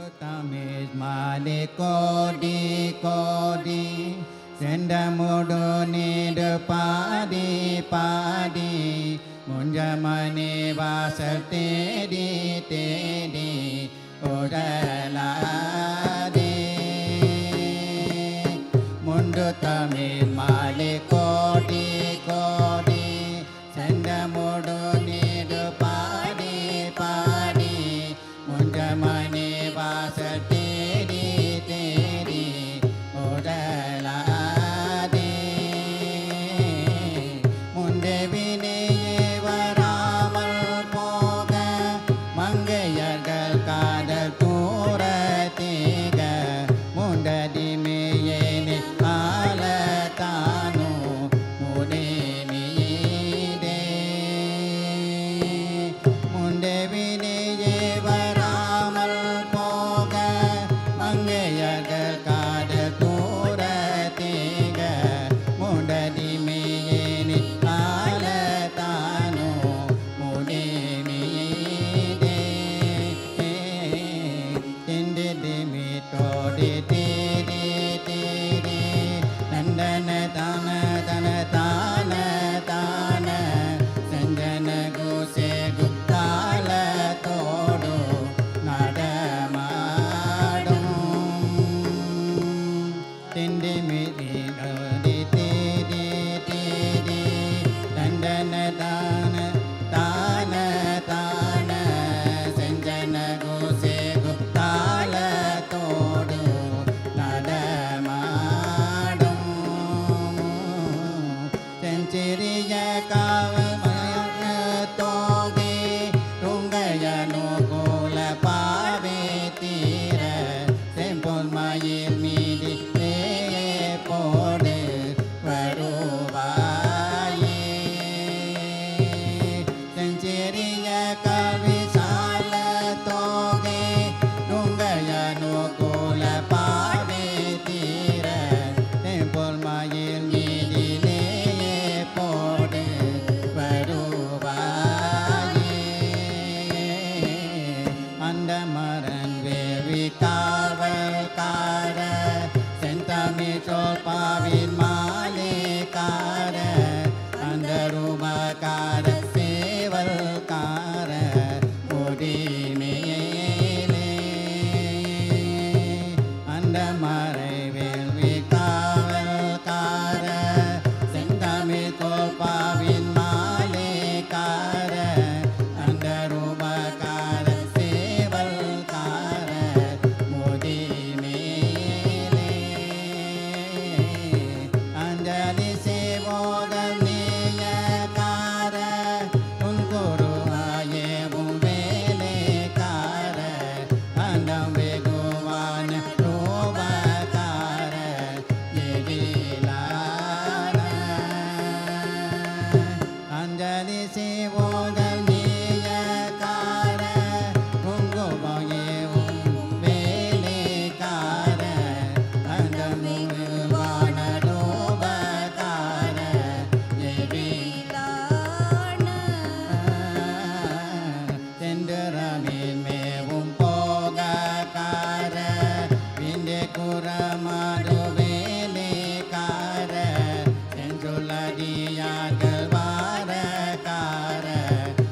Tamis malik kodi kodi Senda mudu ni de padi padi Munja mani vasal tedi tedi Udala di Mundu tamis malik kodi kodi Senda mudu ni de padi padi முஞ்சமணி வாசல் தேடி தேடி உடலாதே முந்தவினையே வராமல் போக மங்கையர்கள் காதல் தூர தீக முண்டடிமையேனே ஆல தானோ முடேமியீடே முண்டவினையே வராமல் போக மங்கையர்கள் காதல் தூர தீக முண்டடிமையேனே ஆல தானோ முடேமியீடே திண்டிமிட்டோடி தேடி தேடி நந்தன தான தன தான தான செஞ்சன குசே குத்தால தோடு நடமாடும் திண்டிமிட்டோடி தேடி தேடி நந்தன தான தான தான செஞ்சன குசே குத்தால தோடு நடமாடும் செஞ்சிறிய காவல் தோகி துங்கையனு கோல பாவே தீர செம்பொல் மயில் மீதி போடு வருவாயே செஞ்சிறிய கவி சால தோகை துங்கையனு கோல பாவே தீர செம்பொல் மயில் மீதிலே போடு வருவாயே அந்த மரன் வேவி காவல் கார செந்தமி சோல் பாவின் மாலே கார அந்த ரூபகார சேவல் கார முடிமேலே அந்த மறை வேள்வி காவல் கார செந்தமி சோல் பாவின் மாலே கார அந்த ரூபகார சேவல் கார முடி மேலே அஞ்சலி சேவோதல் நேய கார உன் குரு ஆயேவும் வேலே கார அண்டம் வெகுவான ரூபகார எழிலான அஞ்சலி சேவோதல் நேய கார உங்குபாயே வேலே கார அண்டம் வெகுவான ரூபகார செந்தரமின் மேவும் போக கார விண்டே குரமாடு வேலே கார செஞ்சுள்ளடியார்கள் வார கார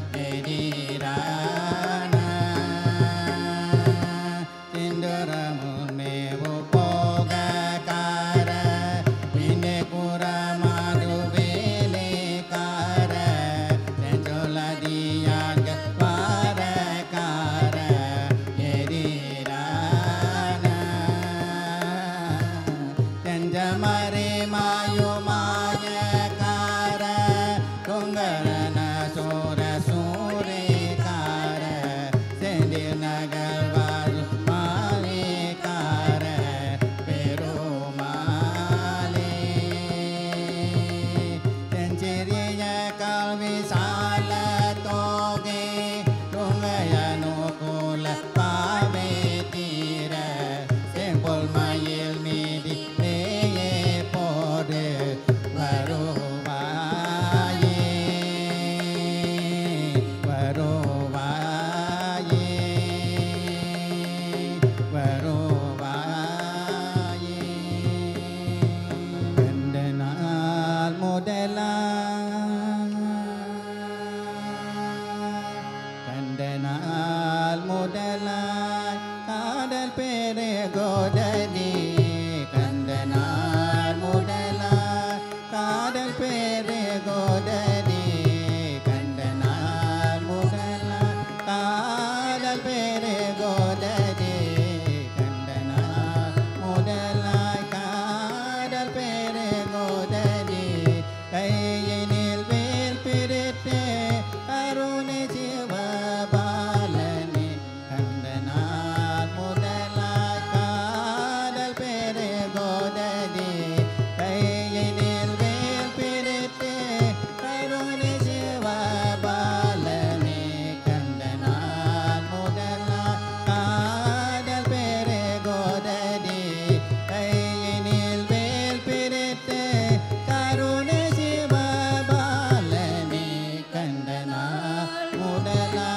கண்டனால் முதலாய் காதல் பேரு கோதரி கண்டனால் முதலாய் காதல் பேரு கோதரி கண்டனால் முதலாய் காதல் பேரு கோதரி கண்டனால் முதலாய் காதல் பேரு கோதரி கையினில் வேல் பிரித்து கருணை சிவபாலனே கண்டனால் முதலாய் காதல் பேரு கோதரி கையினில் வேல் பிரித்து கருணை சிவபாலனே கண்டனால் முதலாய் காதல் பேரு கோதரி கையினில் வேல் பிரித்து கருணை சிவபாலனே கண்டனா முதலா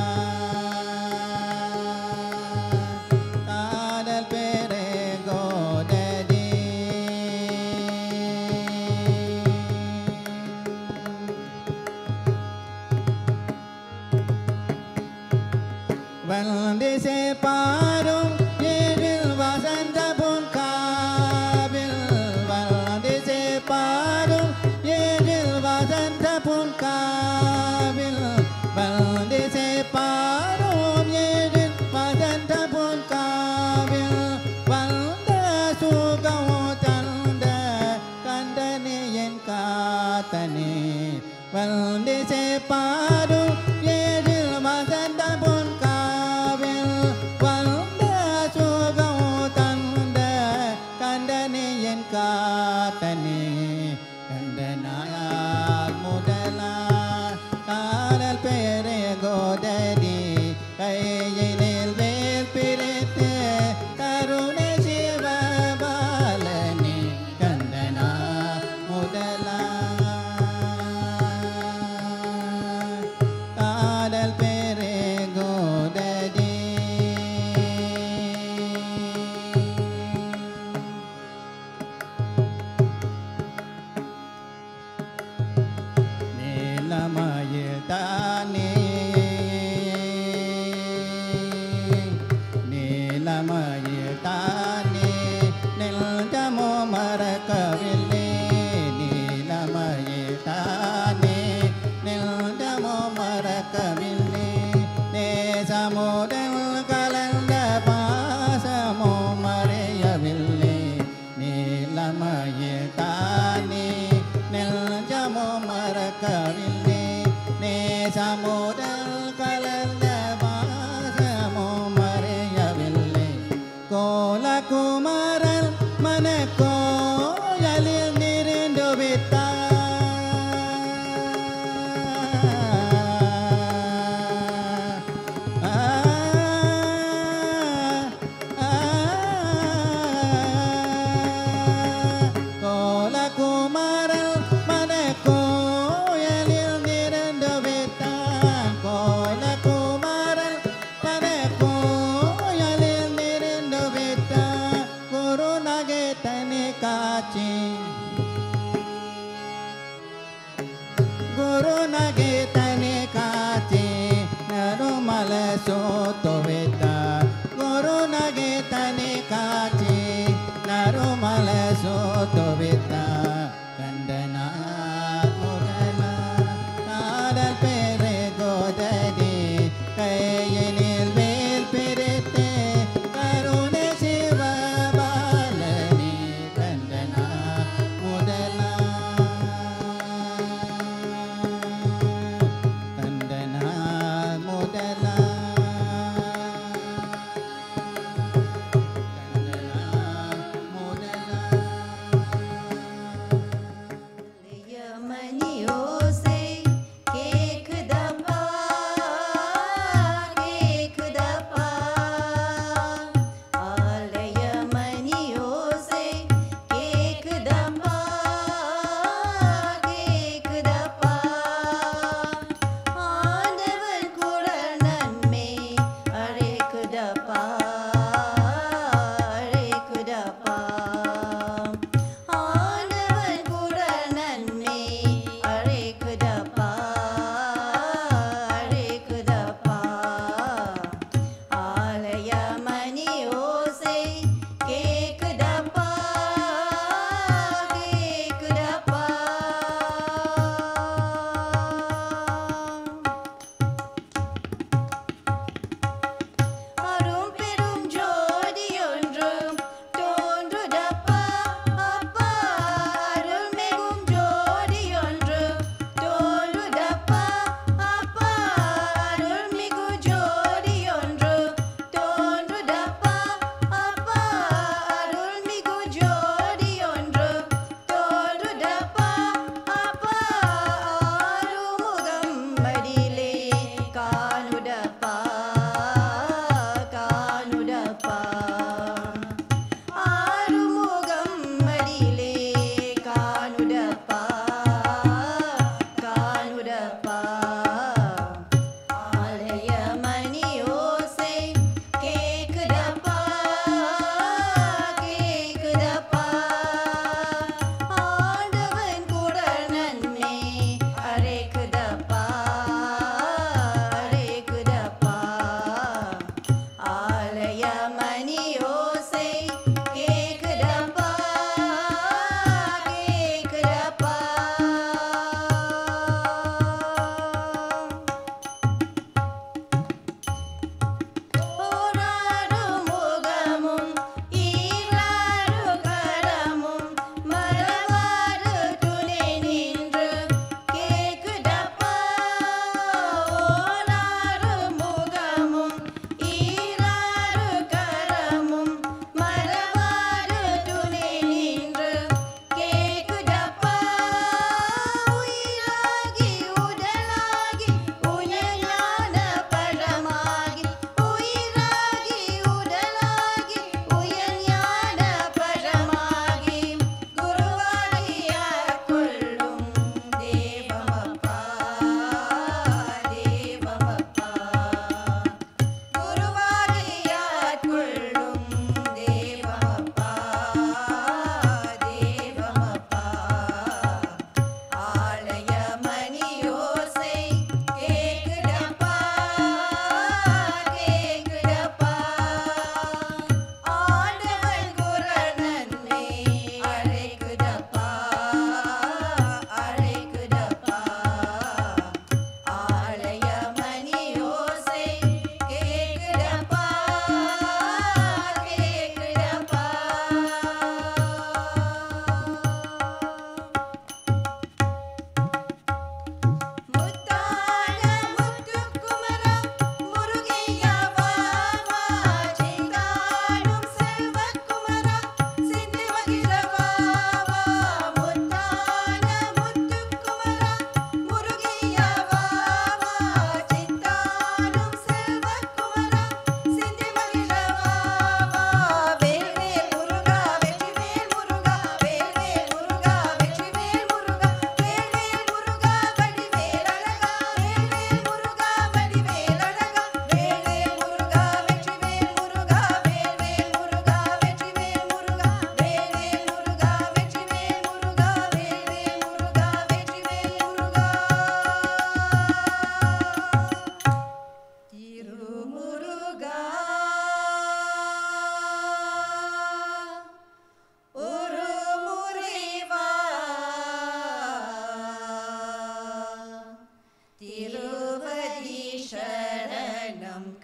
காதல் பேரே கோதரி வந்திசை பாரும் ஏழில் வசந்த புன்காவில் வந்திசை பாரும் ஏழில் வசந்த புன்காவில் வந்திசை பாரும் ஏழில் வசந்த புன்காவில் வந்த சுகம் தந்த கண்டனே என் காத்தனே வந்திசை பாரும் ஏழில் வசந்த பொன்காவில் வந்த சுகம் தந்த கண்டனே என் காத்தனே கண்டனாயால் முதலா காதல் பேரே கோதரி கையினில் வேல் பிரித்து கருணை சிவபாலனே கண்டனா முதலா காதல் பேரே கோதரி நீலமயில் தானே நீலமயில் தானே நெல்ஜமோ மறக்கவில்லை நீலமயில் தானே நெல்ஜமோ மறக்கவில்லை நேசமுடன் கலந்த பாசமோ மறையவில்லை நீலமயில் தானே நெல்ஜமோ மறக்கவில்லை நேசமுடன் கலந்த பாசமோ மறையவில்லை கோலகுமாரன் மனக்கோயலில் நிறைந்து விட்டார் கோலகுமாரல் மனக்கோயலில் நிறைந்து விட்டான் கோலகுமாரல் மனக்கோயலில் நிறைந்து விட்டான் குரு நகைத்தனி காட்சி ಗುರು ನಗೆ ತನೆ ಕಾಚೆ ನರುಮಲ ಸೋತುವೆತ ಗುರು ನಗೆ ತನೆ ಕಾಚೆ ನರುಮಲ ಸೋತುವೆತ ಕಂದನ ಮುರಲ ಕಾಡಲ್ ಪೇರೆ ಗೋದರಿ ಕೈಯನಿಲ್ வேல் பிரித்தே கருணை சிவ பாலனே கண்டனா முதலா கண்டனா முதலா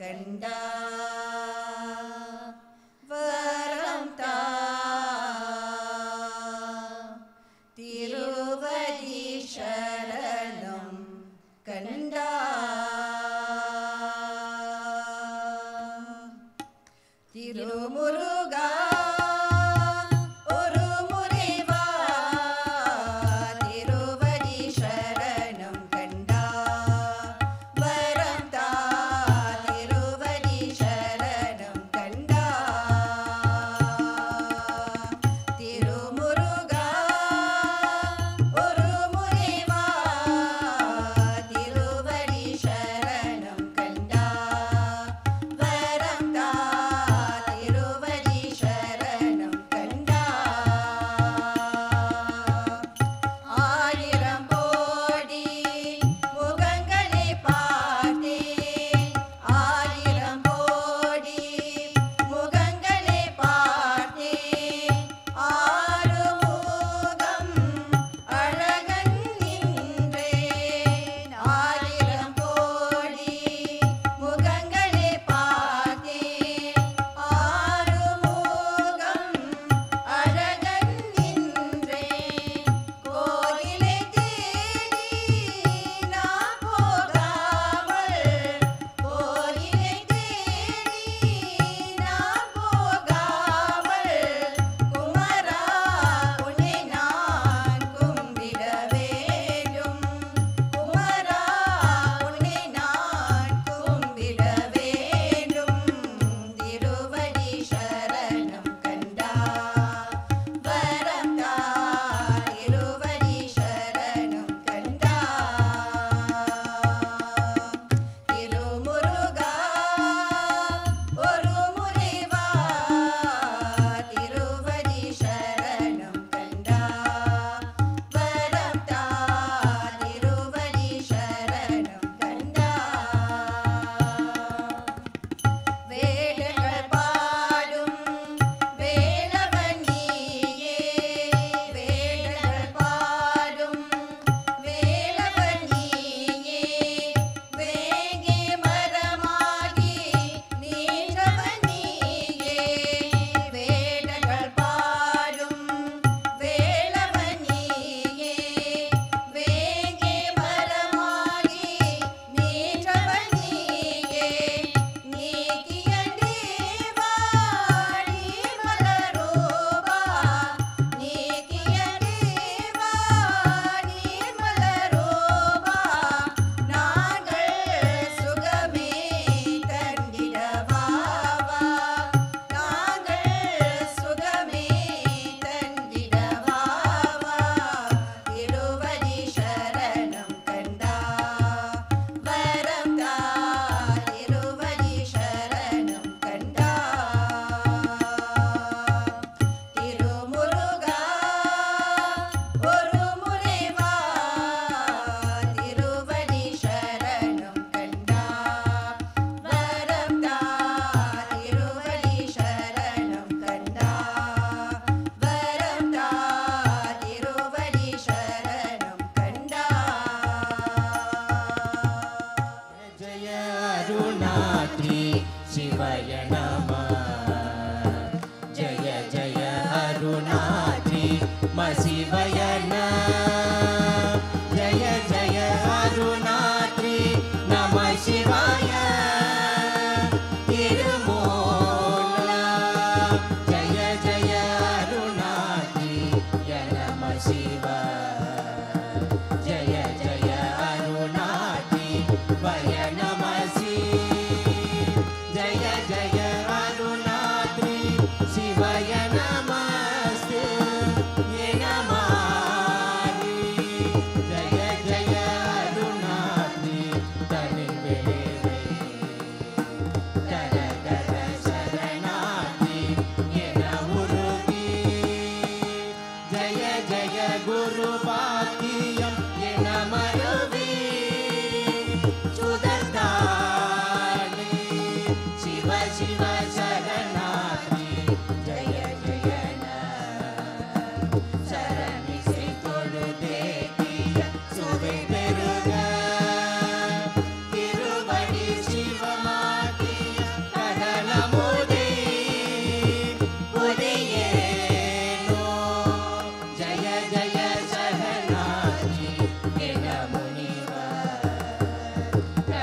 கண்டா வரம் தா திருவடி சரணம் கண்டா திருமுருகா ஒரு முறைவா திருவடி சரணம் கண்டா வரம் தா திருவடி சரணம் கண்டா திருமுருகா ஒரு முறைவா திருவடி சரணம் கண்டா வரம் தா திருவடி சரணம் கண்டா ஆயிரம் கோடி முகங்களை பார்த்தேன் ஆயிரம் கோடி முகங்களை பார்த்தேன் ஆறு முகம் அழகன் நின்றேன் ஆயிரம் கோடி முகங்களை பார்த்தேன் ஆறு முகம் அழகன் நின்றேன் கோயிலை தேடி நான் போகாமல் கோயிலை தேடி நான் போகாமல் குமரா உன்னை நான் கும்பிட வேண்டும் குமரா உன்னை நான் கும்பிட வேண்டும் திருவடி சரணம் கண்டா வரம் தா திருவடி சரணம் கண்டா திருமுருகா ஒரு முறைவா திருவடி சரணம் கண்டா வரம் தா திருவடி சரணம் கண்டா வேடங்கள் பாடும் வேலவன் நீயே வேடங்கள் பாடும் வேலவன் நீயே வேங்கே மரமாகி நீண்டவன் நீயே வேடங்கள் பாடும் வேலவன் நீயே வேங்கே மரமாகி நீண்டவன் நீயே நீக்கிய தேவா நீ மலரோபா நீக்கிய தேவா நீ மலரோபா நாங்கள் சுகமே தந்திடவாவா நாங்கள் சுகமே தந்திடவாவா திருவடி சரணம் கண்டா வரம் தா திருவடி சரணம் கண்டா திருமுருகா ஒரு முறைவா திருவடி சரணம் கண்டா வரம் தா திருவடி சரணம் கண்டா வரம் தா திருவடி சரணம் கண்டா ஜய அருணாத்ரி சிவய நம ஜய ஜய அருணாத்ரி மசிவய நம ஜய ஜய அருணாத்ரி நம சிவாய திருமூலா ஜய ஜய அருணாத்ரி நம சிவ ஜய ஜய அருணாத்ரி வய நமசி ஜய ஜய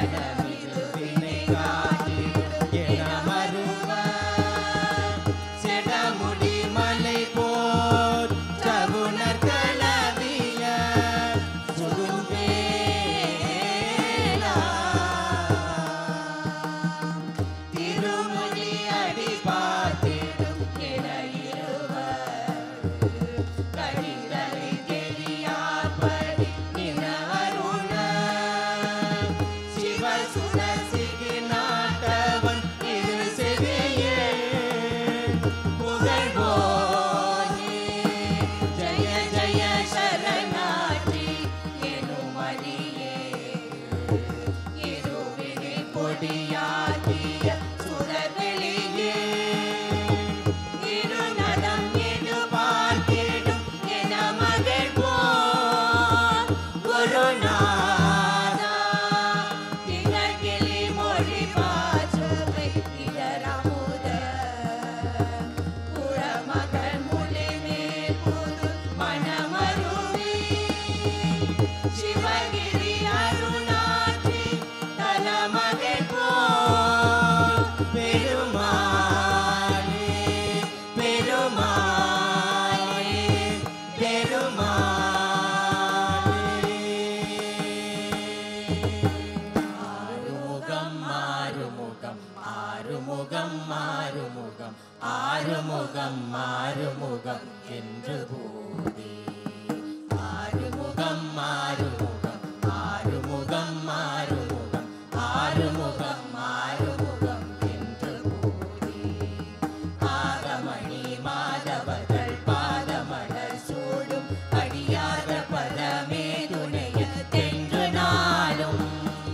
சரணமிது வினை காட்டிடும் என மறுவர் செடமுடி மலை போர் சகுனர் கலவிய சுகும்பேலா திருமொழி அடி பார்த்திடும் என இருவர் கடிதலை தெரியாப்படி நின அருண சிவசுரசிகி நாட்டவன் இது செவியே புகழ்வோனே ஜய ஜய சரணாற்றி எனும் அடியே இருவிழி பொடியாகிய சுடர்வெளியே இருநடம் எது பார்த்திடும் என மகிழ்வோம் குருநாதா திகழ்கிளி மொழி பாசுவை இதரமுத குழமகள் முளிமேல் புது மணமருவி சிவகிரி அருணாற்றி தலமகள் போல் பெருமாளே பெருமாளே பெருமாளே ஆறுமுகம் ஆறுமுகம் ஆறுமுகம் ஆறுமுகம் ஆறுமுகம் ஆறுமுகம் என்று போதே ஆறுமுகம் ஆறுமுகம் ஆறுமுகம் ஆறுமுகம் ஆறுமுகம் ஆறுமுகம் என்று போதே ஆகமணி மாதவர்கள் பாதமலர் சூடும் அடியாத பதமே துணைய தென்று நாளும்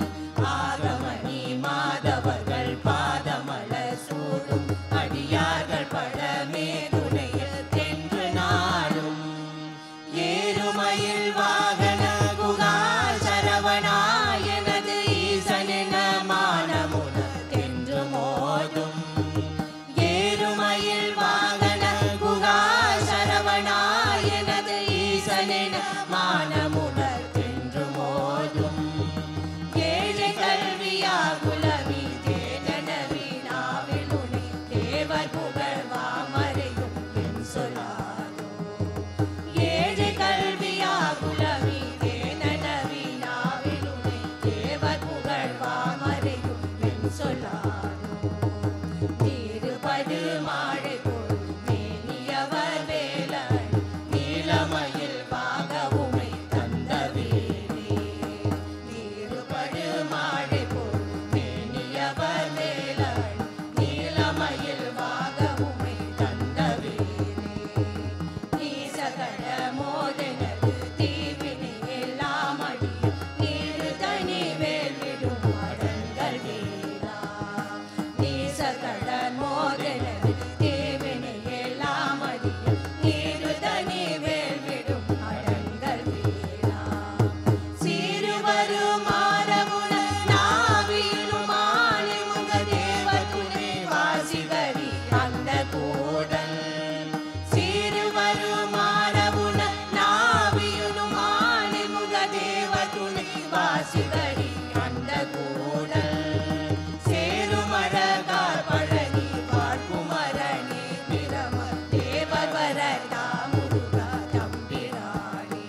ஆகமணி மாதவர்கள் பாதமலர் சூடும் அடியார்கள் படமே துணைய தென்று நாளும் ஏறுமயில் வாகன குகா சரவணாயனது ஈசனின மானமுன தென்று மோதும் ஏறுமயில் வாகன குகா சரவணாயனது ஈசனின மானமுனர் தென்று மோதும் ஏழை கல்வியா குலவி தேனவி நாவிலுனை தேவர் புகழ் வாமரையும் என் சொல்லாதோ ஏழை கல்வியா குலவி தேனவி நாவிலுனை தேவர் புகழ் வாமரையும் என் சொல்லாதோ திருப்பது மாழை போல் மேனியவர் வேலன் நீலமயில் வாகவுமை தந்த வேலே திருப்படு மாழை போல் மேனியவர் வேலன் நீலமயில் வாகவுமை தந்த வேலே நீசகட மோதனது தீவினை எல்லாம் அடிய நீரு தனி வேல்விடும் மடங்கள் வேலா நீசகட மோதனது தீவினை எல்லாம் அடிய நீரு தனி வேல்விடும் மடங்கள் வேலா சிறுவரும் ஆரவுண நாவிலும் ஆலிமுக தேவ துணை வாசிகரி அந்த கூடல் சிறுவரும் ஆரவுண நாவிலும் ஆலிமுக தேவ துணை வாசிகரி அந்த கூடல் சேருமழகார் பழனி வாழ்குமரணி பிரம தேவர் வரதா முருகா தம்பிராணி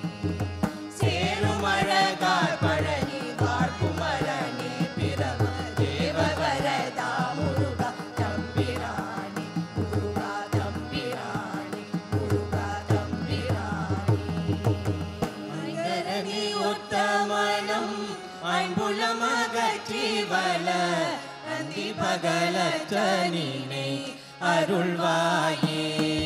சேருமழகார் பழனி வாழ்குமரணி பிரம தேவர் வரதா முருகா தம்பிராணி முருகா தம்பிராணி முருகா தம்பிராணி அங்கரணி உத்தமனம் ஐம்புலமகற்றி வல அந்தி பகலற்ற நீனை அருள்வாயே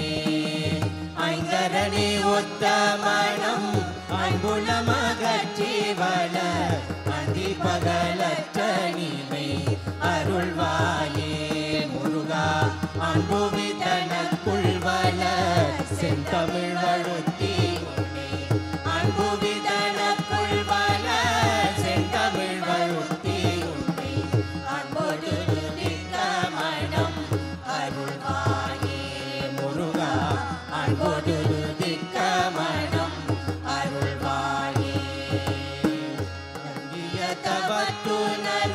ஐங்கரணி உத்தமனம் ஐம்புலமகற்றி வல அந்தி பகலற்ற நீனை அருள்வாயே முருகா அன்புவி தனக்குள் வல செந்தமிழ் வழுத்தி உன்னை அன்புவி தனக்குள் வல செந்தமிழ் வழுத்தி உன்னை அன்போடு துதித்த மனம் அருள்வாயே முருகா அன்போடு துதித்த மனம் அருள்வாயே நம்பிய தவத்துணர்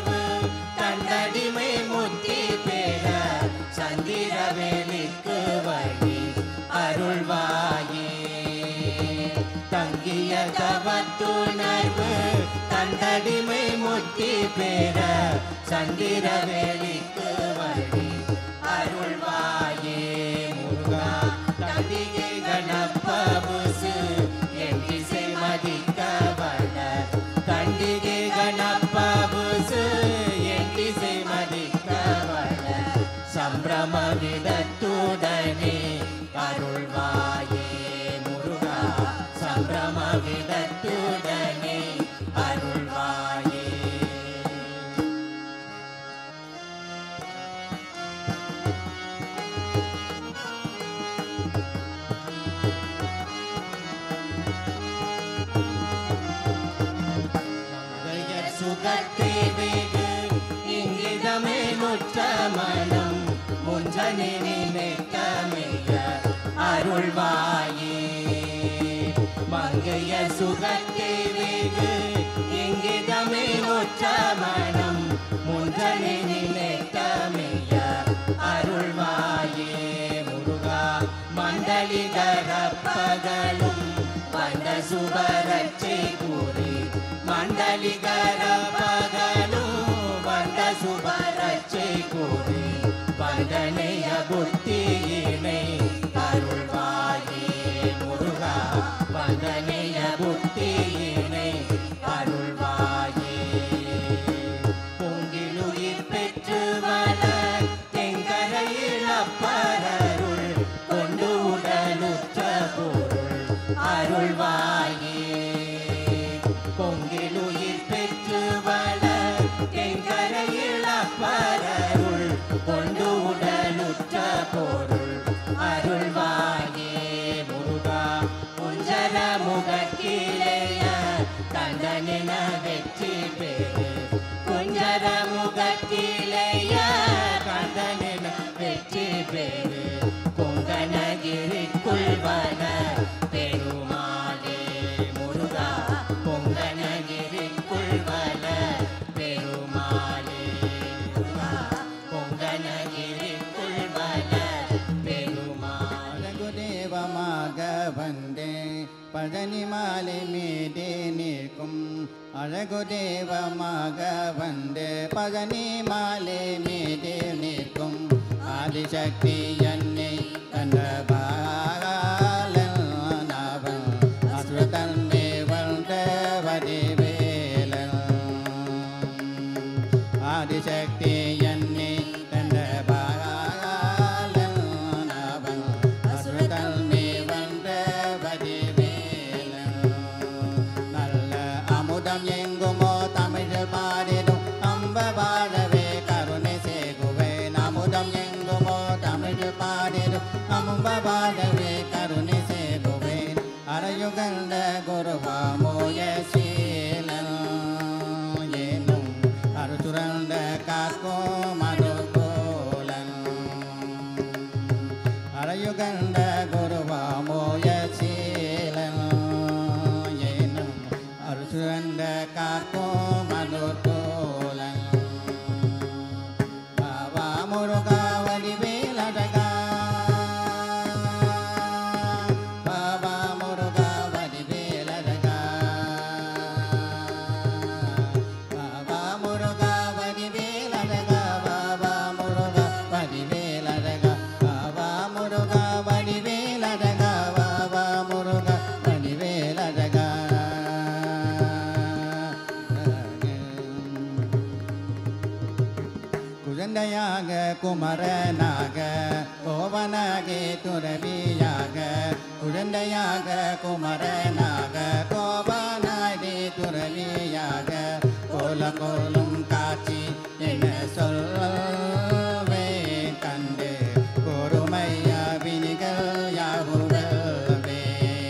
தீய தவத்துணர்வு தந்தடிமை முத்தி பெற சந்திர வேலிக்கு வழி அருள்வாயே முருகா தந்திகை கணப்பபுசு என் திசை மதிக்க வள தண்டிகை கணப்பபுசு என் திசை மதிக்க வள சம்பிரம விதத்துடனே அருள்வாயே முருகா சம்பிரம விதத்துடனே அருள்வாயே மங்கையர் சுகத்தை வெகு இங்கிதமே நுற்ற மனம் முஞ்சனி நினைக்கமைய அருள்வாயே மங்கைய சுகத்தை வெகு இங்கிதமே நுற்ற மனம் முஞ்சனி நினைக்கமைய அருள்வாயே முருகா மண்டலிகர பகலும் வந்த சுபரட்சை கூறி மண்டலிகர பகலும் வந்த சுபரட்சை கூறி வந்தனைய புத்தியினை அருள்வாயே முருகா வந்தனைய புத்தியினை அருள்வாயே பொங்கிலுயிர் பெற்று வளர் தெங்கரையில் அப்பரருள் கொண்டு உடலுற்ற பொருள் அருள்வாயே பொங்கிலுயிர் பெற்று வளர் தெங்கரையில் அப்பரருள் கொண்டு உடலுற்ற பொருள் அருள்வாயே முருகா குஞ்சர முகத்திலேய கந்தனின வெற்றி பெறு குஞ்சர முகத்திலேய கந்தனின வெற்றி பெறு பொங்கனகிரிக்குள் வன பெருமாளே முருகா பொங்கனகிரிக்குள் வன பெருமாளே முருகா பொங்கனகிரிக்குள் வன பெருமாளே அழகுதேவமாக வந்தே பழனி மாலை மீதே நிற்கும் அழகு தேவமாக வந்து பழனி மாலை மீதே நிற்கும் ஆதிசக்தி என்னை கண்டபாலன் அவன் அசுரத்தன்மை வந்த வடிவேலன் ஆதிசக்தி என்னை கண்டபாலன் அவன் அசுரத்தன்மை வந்த வடிவேலன் நல்ல அமுதம் எங்குமோ தமிழில் பாடிடும் அம்ப வாழவே கருணை சேகுவேன் அமுதம் எங்குமோ தமிழில் பாடிடும் அம்ப வாழவே கருணை சேகுவேன் அரையுகந்த குருவாமோய சீலன் ஏனும் அருசுரந்த காக்கோ மனுகோலன் அரையுகந்த குருவாமோய சீலன் ஏனும் அருசுரந்த காக்கோ மனுகோலன் பாவா முருகா வடிவேலழகா பாவா முருகா வடிவேலழகா பாவா முருகா வடிவேலழகா பாவா முருகா வடிவேலழகா பாவா முருகா வடிவேலழகா பாவா முருகா வடிவேலழகா குழந்தையாக குமரனாக கோவனாகி துறவியாக குழந்தையாக குமரனாக கோவனாகி துறவியாக கோல கோலும் காட்சி என்ன சொல்வே கண்டு பொறுமையா வினிகள் யாவுவே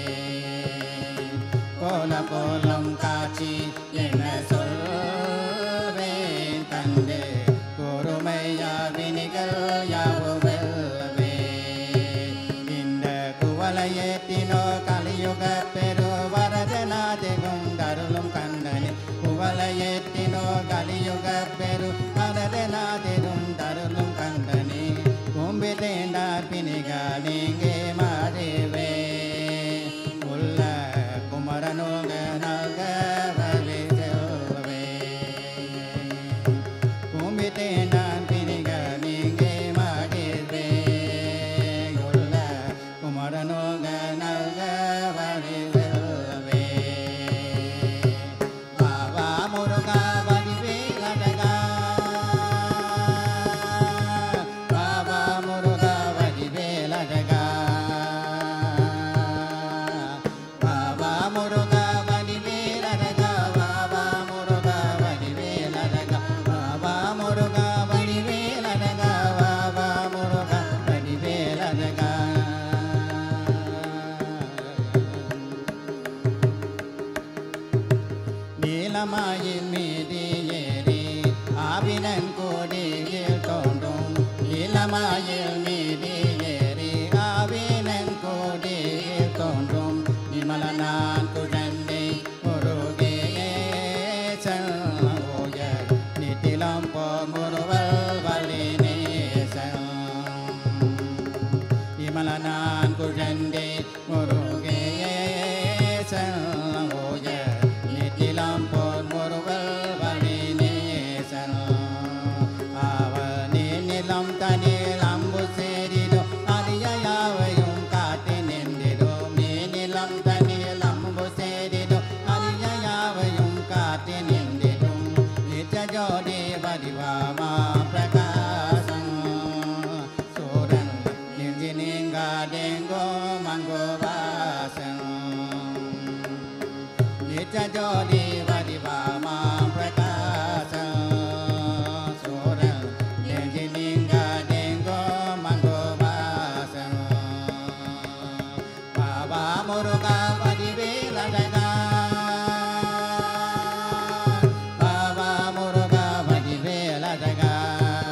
கோல கோலம் காட்சி என்ன சொல்வேன் கண்டு பொறுமையா வினிகள் யாவுவே இந்த குவலையேத்தினோ கலியுக பெரு வரதநாதிகும் கருளும் கந்தனே குவலையேத்தினோ கலியுக பெரு மதித்தேன் நான் பிணிக நீங்கே மகிழ்வே உள்ள குமரனோக நல்க வழி வெல்லவே பாவா முருகா வடிவே அழகா பாவா முருகா வடிவேல் அழகா பாவா முருகா வடிவேல் அழகா பாவா முருகா வடிவேல் அழகா பாவா முருகா வடிவேல் அழகா பாவா முருகா வடிவேல் அழகா நீலமாயின் மீது ஏறி ஆவினன் கோடியில் தோன்றும் நீலமாயில் மீது ஏறி ஆவினன் கோடியில் தோன்றும் நிமலனான் குழந்தை முருகே ஓய நித்திலம் போமுருவல் வழி நேசம் விமலனான் குழந்தை முருகேசன் ஓய நித்திலம் போர் முருவல் வழி நேசன் அவனே நிலம் தனில் அம்பு சேரிடும் அரியயாவையும் காட்டி நின்றிடும் நீ நிலம் தனில் அம்பு சேரிடும் அரியயாவையும் காட்டி நின்றிடும் நித்ய ஜோதி வடிவாமா பிரகாசம் சூரன் நிர்ஜினிங்காடெங்கோ மங்கோ வாசம் நித்ய ஜோதி வடிவாமா பிரகாசம் சூரன் நிர்ஜினிங்காடெங்கோ மங்கோ வாசம் பாபா முருகா வடிவேல் அழகா பாபா முருகா வடிவேல் அழகா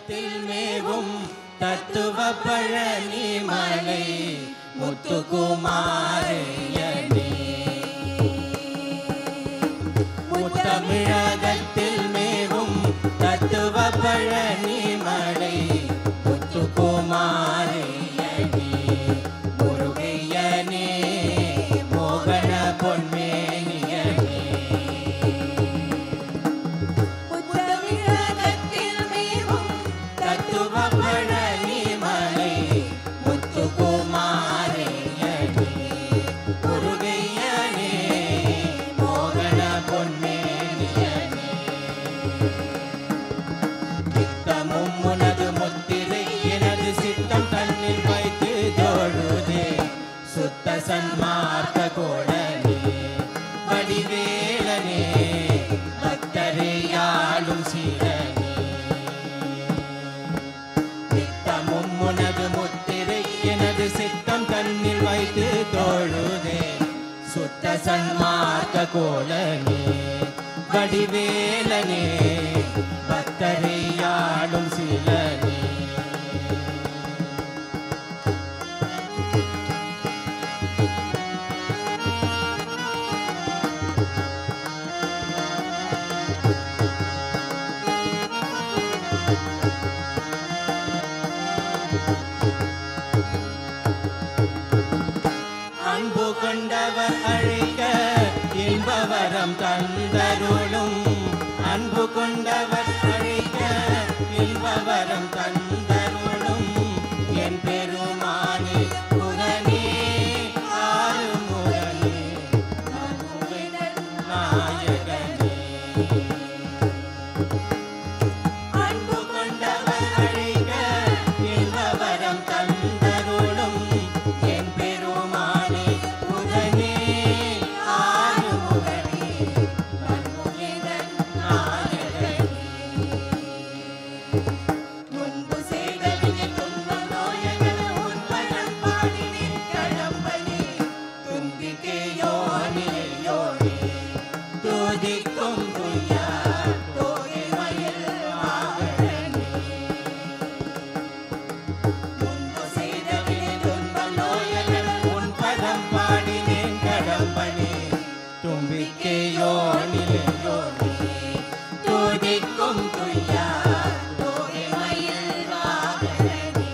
முருகமிழகத்தில் மேவும் தத்துவ பழனி மலை முத்துக்குமாரையனே முத்தமிழகத்தில் மேவும் தத்துவ பழனி மலை முத்துக்குமாரையனே முருகையனே மோகன பொன்மேனியனே முத்தமிழகத்தில் மேவும் தத்துவ பழனி மலை முத்துக்குமாரையனே முருகையனே மோகன பொன்மேனியனே நித்தமும் உனது முத்திரை எனது சித்தம் கண்ணில் வைத்து தொழுதே சுத்த சன்மார்க்க கோடனே வடிவேலனே பக்தரையாளும் சீரனே நித்தமும் உனது முத்திரை எனது சித்தம் கண்ணில் வைத்து தொழுதே சுத்த சன்மார்க்க கோலனே வடிவேலனே பக்தரையாளும் சிலனே அன்பு கொண்டவர் அழைக்க இன்பவரம் தந்தருளும் அன்பு கொண்டவர் அழைக்க இன்பவரம் தந்தருளும் என் பெருமானே புகனே ஆறுமுகனே நாயகனே அன்பு கொண்டவர் அழைக்க இன்பவரம் தந்தருளும் என் பெருமானே புகனே ஆறுமுகனே நாயகனே முன்பு செய்த வினை துன்பம் நோயகல உன்பதம் பாடினேன் கடம்பனே தும்பிக்கையோனியோனே துதிக்கும் துய்யா தோகை மயில் மாகழனே முன்பு செய்த வினை துன்பம் நோயகல உன் பதம் பாடினேன் கடம்பனே தும்பிக்கையோனியோனே துதிக்கும் துய்யா தோகை மயில் மாகழனே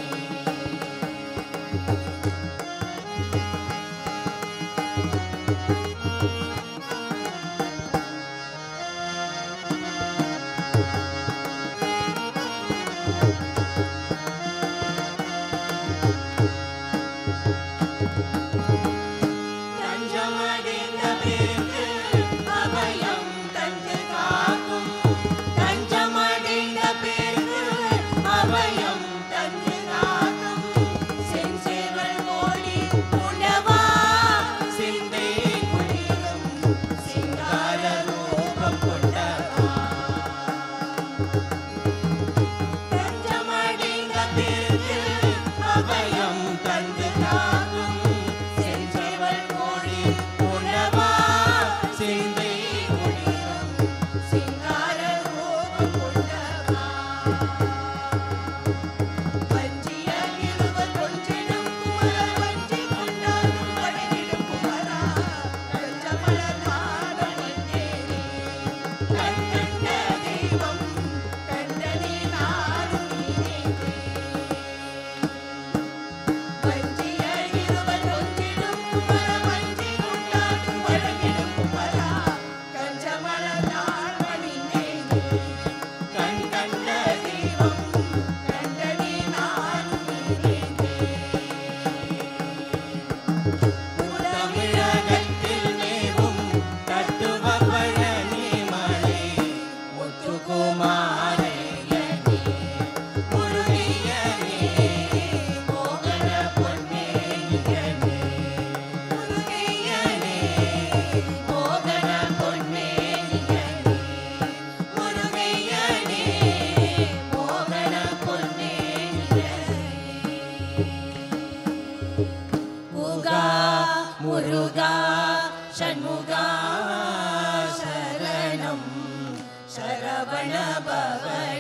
தஞ்சமடைந்த பேருக்கு அபயம் தந்து காக்கும் தஞ்சமடைந்த பேருக்கு அபயம் தந்து காக்கும் செஞ்சேவல் கோடி உணவா சிந்தை குளிரும் சிங்கார ரூபம் கொண்டவா தஞ்சமடைந்த பேருக்கு அபயம் தந்து காக்கும் செஞ்சேவல் கோடி உணவா சிந்தை குளிரும் சிங்கார ரூபம் கொண்டவா வஞ்சிய இருவர் கொஞ்சிடும் குமர வஞ்சி கொண்டாடும் வடகிடும் குமரா கஞ்சமலர் மாடமன்னேனே கண்கண்ட தெய்வம் கண்டனே நானும் நீனே வஞ்சிய இருவர் கொஞ்சிடும் குமர வஞ்சி கொண்டாடும் வடகிடும் குமரா கஞ்சமலர் மாடமன்னேனே கண் கண்ட தெய்வம் கண்டனே நானும் நீனே தமிழகத்தில் மேவும் தத்துவ பழனி மலை முத்துக்குமாரையனே முருகையனே மோகன பொன்மேனியனே முருகையனே மோகன பொன்மேனியனே முருகையனே மோகன பொன்மேனியனே முகா முருகா ஷண்முகா சரணம் சரவண பவ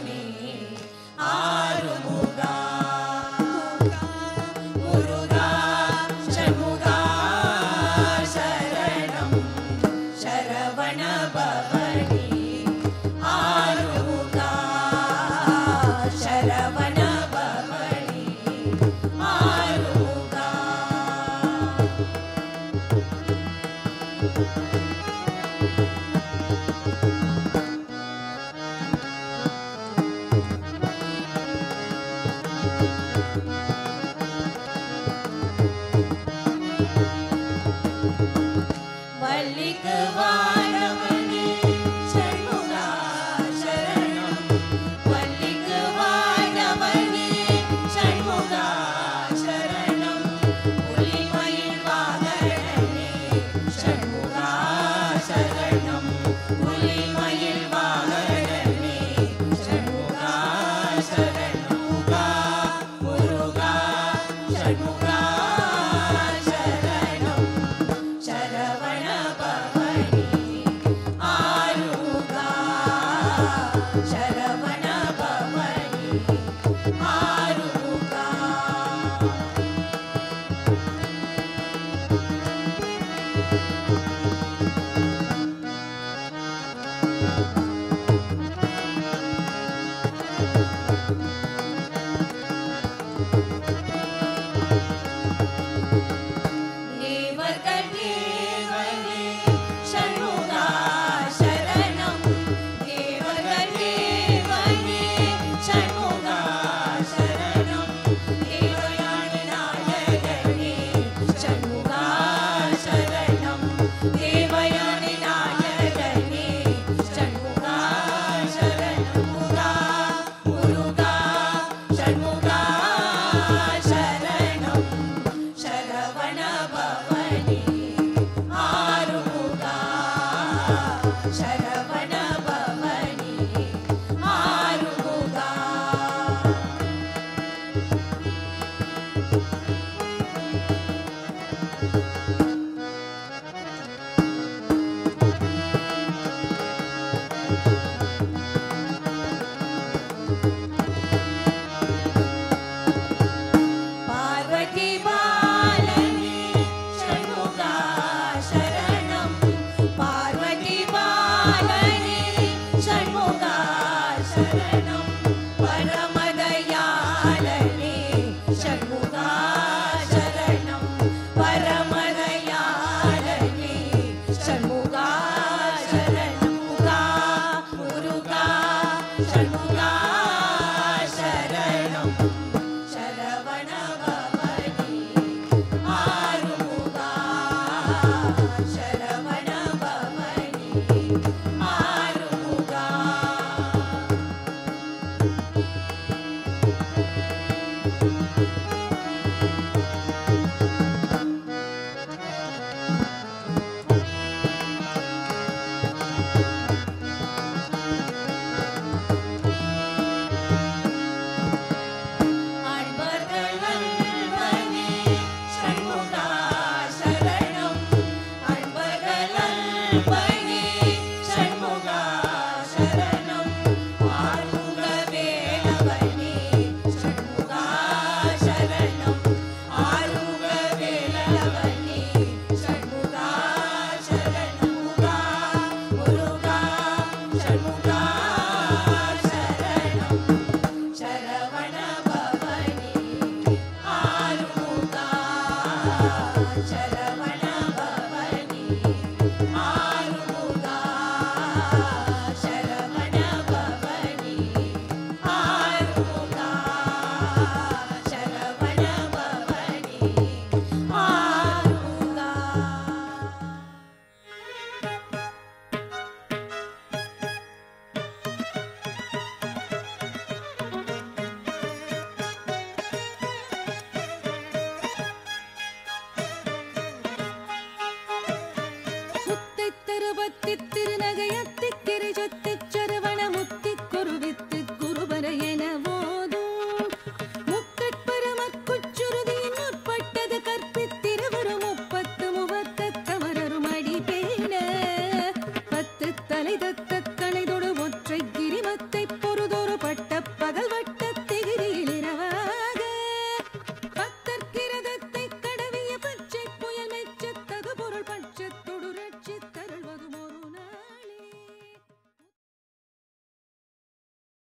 பரமதயாளனே